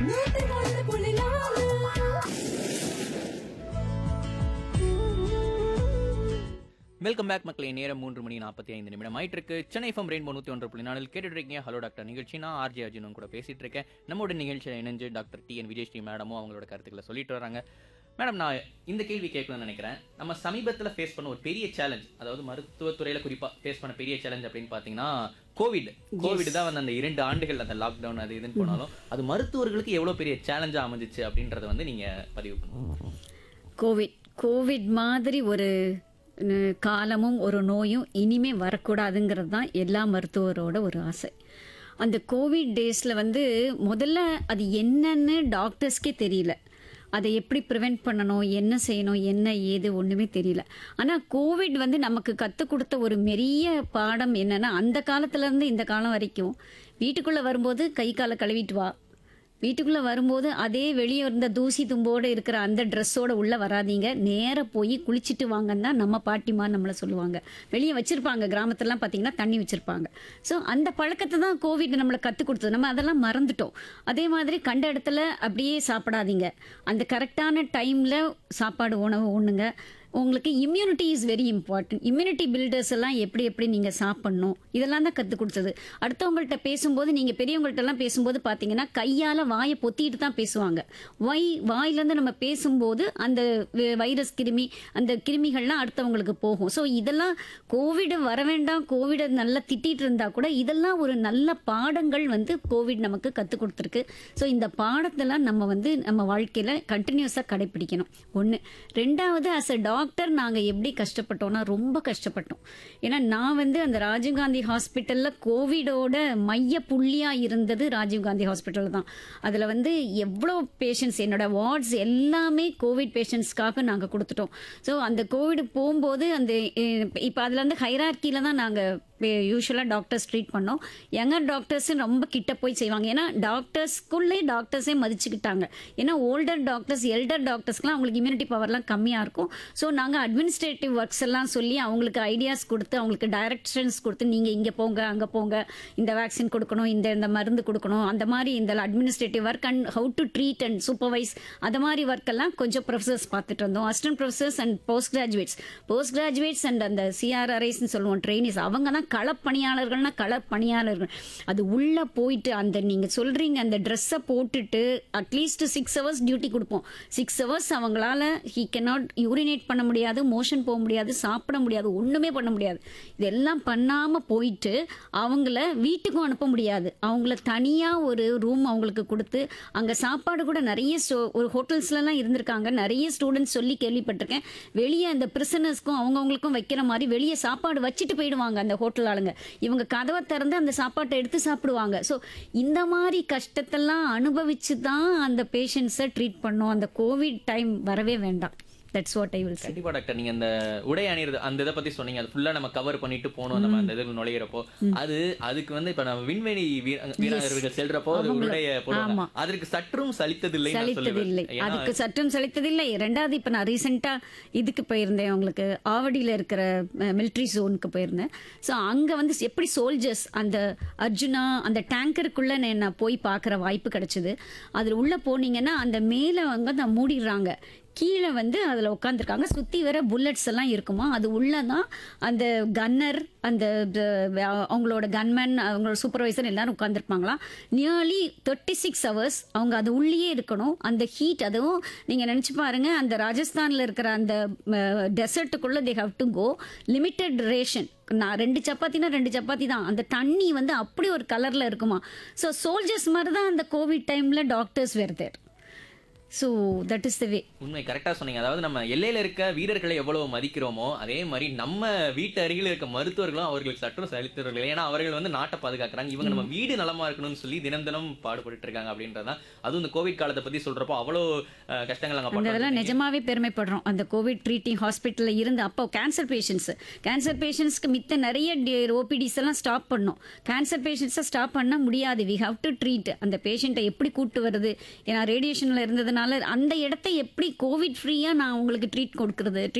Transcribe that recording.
Welcome back மக்களே நேரம் மூன்று மணி நாற்பத்தி ஐந்து நிமிடம் ஆயிட்டு இருக்கு சென்னை ஃபம் ரெயின்போ நூற்றி ஒன்று புள்ளி நாளில் கேட்டுட்டு இருக்கீங்க ஹலோ டாக்டர் நிகழ்ச்சி நான் ஆர்ஜி அர்ஜுனும் கூட பேசிட்டு இருக்கேன் நம்மளோட நிகழ்ச்சியில் இணைஞ்சு டாக்டர் டி என் விஜயஸ்ரீ மேடமும் அவங்களோட கருத்துக்களை சொல்லிட்டு வராங்க மேடம் நான் இந்த கேள்வி கேட்கணும்னு நினைக்கிறேன் நம்ம சமீபத்தில் ஃபேஸ் பண்ண ஒரு பெரிய சேலஞ்ச் அதாவது மருத்துவத்துறையில குறிப்பா ஃபேஸ் பண்ண பெரிய சேலஞ்ச் அப்படின்னு பார்த்தீங்கன்னா கோவிட் கோவிட் தான் வந்து அந்த இரண்டு ஆண்டுகள் அந்த லாக்டவுன் அது இதுன்னு போனாலும் அது மருத்துவர்களுக்கு எவ்வளோ பெரிய சேலஞ்சா அமைஞ்சிச்சு அப்படின்றத வந்து நீங்க பதிவு பண்ணுங்க கோவிட் கோவிட் மாதிரி ஒரு அஹ், காலமும் ஒரு நோயும் இனிமே வரக்கூடாதுங்கிறது தான் எல்லா மருத்துவரோட ஒரு ஆசை அந்த கோவிட் டேஸில் வந்து முதல்ல அது என்னன்னு டாக்டர்ஸ்க்கே தெரியல அதை எப்படி ப்ரிவெண்ட் பண்ணணும் என்ன செய்யணும் என்ன ஏது ஒன்றுமே தெரியல ஆனால் கோவிட் வந்து நமக்கு கற்றுக் கொடுத்த ஒரு பெரிய பாடம் என்னன்னா அந்த காலத்துலேருந்து இந்த காலம் வரைக்கும் வீட்டுக்குள்ளே வரும்போது கை காலை கழுவிட்டு வா வீட்டுக்குள்ளே வரும்போது அதே வெளியே இருந்த தூசி தும்போடு இருக்கிற அந்த ட்ரெஸ்ஸோட உள்ளே வராதீங்க நேராக போய் குளிச்சுட்டு வாங்கன்னு தான் நம்ம பாட்டிமா நம்மளை சொல்லுவாங்க வெளியே வச்சுருப்பாங்க கிராமத்துலலாம் பார்த்தீங்கன்னா தண்ணி வச்சுருப்பாங்க ஸோ அந்த பழக்கத்தை தான் கோவிட் நம்மளை கற்றுக் கொடுத்தது நம்ம அதெல்லாம் மறந்துட்டோம் அதே மாதிரி கண்ட இடத்துல அப்படியே சாப்பிடாதீங்க அந்த கரெக்டான டைமில் சாப்பாடு உணவு உண்ணுங்க உங்களுக்கு immunity is very important immunity builders எல்லாம் எப்படி எப்படி நீங்கள் சாப்பிடணும் இதெல்லாம் தான் கற்றுக் கொடுத்தது அடுத்தவங்கள்ட்ட பேசும்போது நீங்கள் பெரியவங்கள்ட்டலாம் பேசும்போது பார்த்தீங்கன்னா கையால் வாயை பொத்திட்டு தான் பேசுவாங்க வாய் வாயிலேருந்து நம்ம பேசும்போது அந்த வி- வைரஸ் கிருமி அந்த கிருமிகள்லாம் அடுத்தவங்களுக்கு போகும் ஸோ இதெல்லாம் கோவிட் வர வேண்டாம் கோவிடை நல்லா திட்டிட்டு இருந்தா கூட இதெல்லாம் ஒரு நல்ல பாடங்கள் வந்து கோவிட் நமக்கு கற்றுக் கொடுத்துருக்கு ஸோ இந்த பாடத்தெல்லாம் நம்ம வந்து நம்ம வாழ்க்கையில் கண்டினியூஸாக கடைப்பிடிக்கணும் ஒன்று ரெண்டாவது அஸ் அ டாக்டர் நாங்கள் எப்படி கஷ்டப்பட்டோம்னா ரொம்ப கஷ்டப்பட்டோம் ஏன்னா நான் வந்து அந்த ராஜீவ்காந்தி ஹாஸ்பிட்டலில் கோவிடோட மைய புள்ளியாக இருந்தது ராஜீவ்காந்தி ஹாஸ்பிட்டல் தான் அதில் வந்து எவ்வளோ பேஷண்ட்ஸ் என்னோட வார்ட்ஸ் எல்லாமே கோவிட் பேஷண்ட்ஸ்க்காக நாங்கள் கொடுத்துட்டோம் ஸோ அந்த கோவிட் போகும்போது அந்த இப்போ அதில் வந்து ஹைரார்க்கியில் தான் நாங்கள் யூஸ்வலாக டாக்டர்ஸ் ட்ரீட் பண்ணோம் யங்கர் டாக்டர்ஸ் ரொம்ப கிட்ட போய் செய்வாங்க ஏன்னா டாக்டர்ஸ்க்குள்ளே டாக்டர்ஸே மதிச்சுக்கிட்டாங்க ஏன்னா ஓல்டர் டாக்டர்ஸ் எல்டர் டாக்டர்ஸ்க்குலாம் அவங்களுக்கு இம்யூனிட்டி பவர்லாம் கம்மியாக இருக்கும் ஸோ நாங்கள் அட்மினிஸ்ட்ரேட்டிவ் ஒர்க்ஸ் எல்லாம் சொல்லி அவங்களுக்கு ஐடியாஸ் கொடுத்து அவங்களுக்கு டைரக்ஷன்ஸ் கொடுத்து நீங்கள் இங்கே போங்க அங்கே போங்க இந்த வேக்சின் கொடுக்கணும் இந்த இந்த மருந்து கொடுக்கணும் அந்த மாதிரி இந்த administrative work and how to treat and supervise அது மாதிரி ஒர்க் எல்லாம் கொஞ்சம் ப்ரொஃபசர்ஸ் பார்த்துட்டு இருந்தோம் assistant professors and post graduates post graduates and அந்த சிஆர்ஆர்ஐஸ்னு சொல்லுவோம் ட்ரெயினிஸ் அவங்க தான் களப்பணியாளர்கள்னா களப்பணியாளர்கள் அது உள்ள போயிட்டு அந்த நீங்க சொல்றீங்க அந்த ட்ரெஸ்ஸை போட்டுட்டு அட்லீஸ்ட் சிக்ஸ் ஹவர்ஸ் டியூட்டி கொடுப்போம் சிக்ஸ் ஹவர்ஸ் அவங்களால ஹீ cannot யூரினேட் பண்ண முடியாது மோஷன் போக முடியாது சாப்பிட முடியாது ஒண்ணுமே பண்ண முடியாது இதெல்லாம் பண்ணாம போயிட்டு அவங்கள வீட்டுக்கும் அனுப்ப முடியாது அவங்கள தனியா ஒரு ரூம் அவங்களுக்கு கொடுத்து அங்க சாப்பாடு கூட நிறைய ஸ்டோ- ஒரு ஹோட்டல்ஸ்லாம் இருந்திருக்காங்க நிறைய ஸ்டூடெண்ட்ஸ் சொல்லி கேள்விப்பட்டிருக்கேன் வெளியே அந்த பிரிசனர்ஸ்க்கும் அவங்கவுங்களுக்கும் வைக்கிற மாதிரி வெளியே சாப்பாடு வச்சுட்டு போயிடுவாங்க அந்த ஹோட்டல் ஆளுங்க இவங்க கதவை திறந்து அந்த சாப்பாட்டை எடுத்து சாப்பிடுவாங்க ஸோ இந்த மாதிரி கஷ்டத்தெல்லாம் அனுபவிச்சு தான் அந்த பேஷண்ட்ஸை ட்ரீட் பண்ணோம் அந்த கோவிட் டைம் வரவே வேண்டாம் that's what I will say கண்டிப்பா டாக்டர் நீங்க அந்த உடை அணியிறது அந்த இதை பத்தி சொன்னீங்க அது ஃபுல்லா நம்ம கவர் பண்ணிட்டு போனோம் நம்ம அந்த இதுல நுழையிறப்போ அது அதுக்கு வந்து இப்ப நம்ம விண்வெளி வீர- வீரர்கள் செல்றப்போ அது உடைய போடுவாங்க ஆமா. அதற்கு சற்றும் சலித்ததில்லை நான் சலித்ததில்லை சொல்லுவேன் ஏன்னா அதுக்கு சற்றும் சலித்ததில்லை ரெண்டாவது இப்போ நான் ரீசெண்டாக இதுக்கு போயிருந்தேன் உங்களுக்கு ஆவடியில் இருக்கிற மிலிட்ரி ஜோனுக்கு போயிருந்தேன் ஸோ அங்கே வந்து எப்படி சோல்ஜர்ஸ் அந்த அர்ஜுனா அந்த டேங்கருக்குள்ளே நான் போய் பார்க்குற வாய்ப்பு கிடைச்சிது அதில் உள்ளே போனீங்கன்னா அந்த மேலே அவங்க தான் மூடிடுறாங்க கீழே வந்து அதில் உட்காந்துருக்காங்க சுற்றி வர புல்லட்ஸ் எல்லாம் இருக்குமா அது உள்ளே தான் அந்த கன்னர் அந்த த- அவங்களோட கன்மேன் அவங்களோட சூப்பர்வைசர் எல்லாரும் உட்காந்துருப்பாங்களாம் நியர்லி தேர்ட்டி சிக்ஸ் ஹவர்ஸ் அவங்க அது உள்ளேயே இருக்கணும் அந்த ஹீட் அதுவும் நீங்கள் நினச்சி பாருங்க அந்த ராஜஸ்தானில் இருக்கிற அந்த டெசர்ட்டுக்குள்ளே they have to go limited ration நான் ரெண்டு சப்பாத்தினா ரெண்டு சப்பாத்தி தான் அந்த தண்ணி வந்து அப்படி ஒரு கலரில் இருக்குமா ஸோ சோல்ஜர்ஸ் மாதிரி தான் அந்த கோவிட் டைமில் doctors were there so that is the way உண்மை கரெக்டா சொன்னீங்க அதாவது நம்ம எல்லையில இருக்க வீரர்களை எவ்வளவு மதிக்கிறோமோ அதே மாதிரி நம்ம வீட்டு அருகில் இருக்க மருத்துவர்களும் அவர்களுக்கு சற்றும் செலுத்துறவர்கள் ஏன்னா அவர்கள் வந்து நாட்டை பாதுகாக்கிறாங்க இவங்க நம்ம வீடு நலமா இருக்கணும்னு சொல்லி தினம் தினம் பாடுபட்டு இருக்காங்க அப்படின்றதான் அதுவும் இந்த கோவிட் காலத்தை பத்தி சொல்றப்போ அவ்வளோ அஹ், கஷ்டங்கள் அங்க அந்த பண்றாங்க இதெல்லாம் நிஜமாவே பெருமைப்படுறோம் அந்த கோவிட் ட்ரீட்டிங் ஹாஸ்பிட்டலில் இருந்து அப்போ கேன்சர் பேஷண்ட்ஸ் கேன்சர் பேஷண்ட்ஸ்க்கு மித்த நிறைய ஓபிடிஸ் எல்லாம் ஸ்டாப் பண்ணோம் கேன்சர் பேஷண்ட்ஸை ஸ்டாப் பண்ண முடியாது வி ஹவ் டு ட்ரீட் அந்த பேஷண்ட்டை எப்படி கூட்டு வருது ஏன்னா ரேடியேஷனில் இருந்ததுனால அந்த இடத்த எப்படி கோவிட் ஃப்ரீயாக நான் உங்களுக்கு ட்ரீட் கொடுக்குறது